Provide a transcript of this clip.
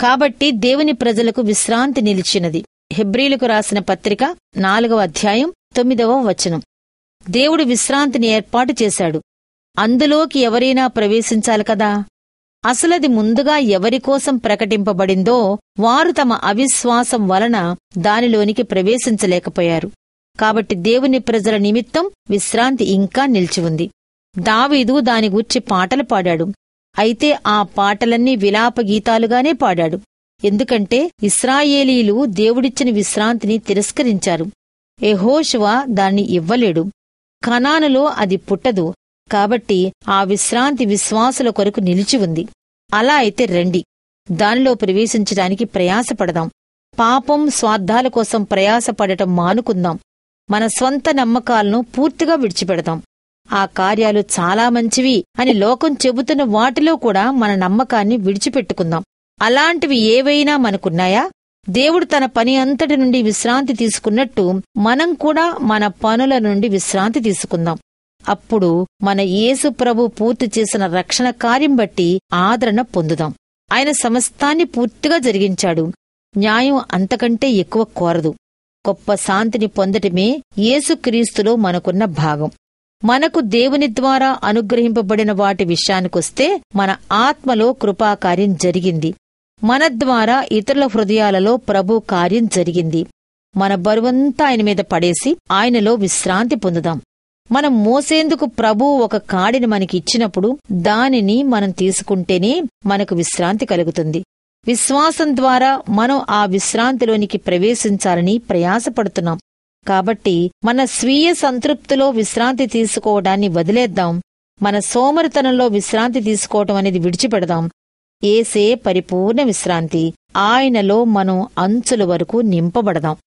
కాబట్టి దేవుని ప్రజలకు విశ్రాంతి నిలిచినది హెబ్రీలకు రాసిన పత్రిక నాలుగవ అధ్యాయం తొమ్మిదవ వచనం దేవుడు విశ్రాంతిని ఏర్పాటు చేశాడు అందులోకి ఎవరైనా ప్రవేశించాలి కదా అసలది ముందుగా ఎవరికోసం ప్రకటింపబడిందో వారు తమ అవిశ్వాసం వలన దానిలోనికి ప్రవేశించలేకపోయారు కాబట్టి దేవుని ప్రజల నిమిత్తం విశ్రాంతి ఇంకా నిలిచి ఉంది దావీదు దాని గూర్చి పాటలు పాడాడు అయితే ఆ పాటలన్నీ విలాప గీతాలుగానే పాడాడు ఎందుకంటే ఇస్రాయేలీలు దేవుడిచ్చిన విశ్రాంతిని తిరస్కరించారు ఎహోషువ దాన్ని ఇవ్వలేడు కనానులో అది పుట్టదు కాబట్టి ఆ విశ్రాంతి విశ్వాసుల కొరకు నిలిచి ఉంది అలా అయితే రండి దానిలో ప్రవేశించడానికి ప్రయాసపడదాం పాపం స్వార్థాల కోసం ప్రయాసపడటం మానుకుందాం మన స్వంత నమ్మకాలను పూర్తిగా విడిచిపెడదాం ఆ కార్యాలు చాలా మంచివి అని లోకం చెబుతున్న వాటిలో కూడా మన నమ్మకాన్ని విడిచిపెట్టుకుందాం అలాంటివి ఏవైనా మనకున్నాయా దేవుడు తన పని అంతటి నుండి విశ్రాంతి తీసుకున్నట్టు మనం కూడా మన పనుల నుండి విశ్రాంతి తీసుకుందాం అప్పుడు మన యేసు ప్రభు పూర్తి చేసిన రక్షణ కార్యం బట్టి ఆదరణ పొందుదాం ఆయన సమస్తాన్ని పూర్తిగా జరిగించాడు న్యాయం అంతకంటే ఎక్కువ కోరదు గొప్ప శాంతిని పొందటమే యేసుక్రీస్తులో మనకున్న భాగం మనకు దేవుని ద్వారా అనుగ్రహింపబడిన వాటి విషయానికొస్తే మన ఆత్మలో కృపాకార్యం జరిగింది మన ద్వారా ఇతరుల హృదయాలలో ప్రభు కార్యం జరిగింది మన బరువంతా ఆయన మీద పడేసి ఆయనలో విశ్రాంతి పొందుదాం మనం మోసేందుకు ప్రభు ఒక కాడిని మనకిచ్చినప్పుడు దానిని మనం తీసుకుంటేనే మనకు విశ్రాంతి కలుగుతుంది విశ్వాసం ద్వారా మనం ఆ విశ్రాంతిలోనికి ప్రవేశించాలని ప్రయాసపడుతున్నాం కాబట్టి మన స్వీయ సంతృప్తిలో విశ్రాంతి తీసుకోవడాన్ని వదిలేద్దాం మన సోమరితనంలో విశ్రాంతి తీసుకోవటం అనేది విడిచిపెడదాం ఏసే పరిపూర్ణ విశ్రాంతి ఆయనలో మనం అంచుల వరకు నింపబడదాం